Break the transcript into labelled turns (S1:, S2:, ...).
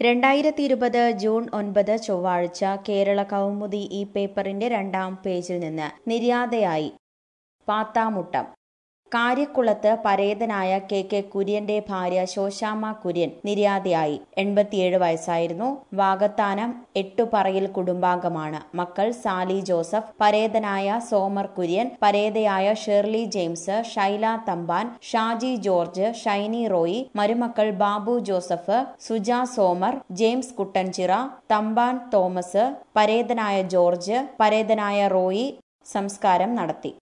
S1: രണ്ടായിരത്തി ഇരുപത് ജൂൺ ഒൻപത് ചൊവ്വാഴ്ച കേരള കൗമുദി ഈ പേപ്പറിന്റെ രണ്ടാം പേജിൽ നിന്ന് നിര്യാതയായി പാത്താമുട്ടം കാര്യക്കുളത്ത് പരേതനായ കെ കെ കുര്യന്റെ ഭാര്യ ശോശാമ്മ കുര്യൻ നിര്യാതയായി എൺപത്തിയേഴ് വയസ്സായിരുന്നു വാകത്താനം എട്ടുപറയിൽ കുടുംബാംഗമാണ് മക്കൾ സാലി ജോസഫ് പരേതനായ സോമർ കുര്യൻ പരേതയായ Shirley James Shaila Thampan Shaji George Shiny Roy മരുമക്കൾ Babu Joseph Suja Somar James Kuttanchira Thampan Thomas പരേതനായ ജോർജ് പരേതനായ റോയി സംസ്കാരം നടത്തി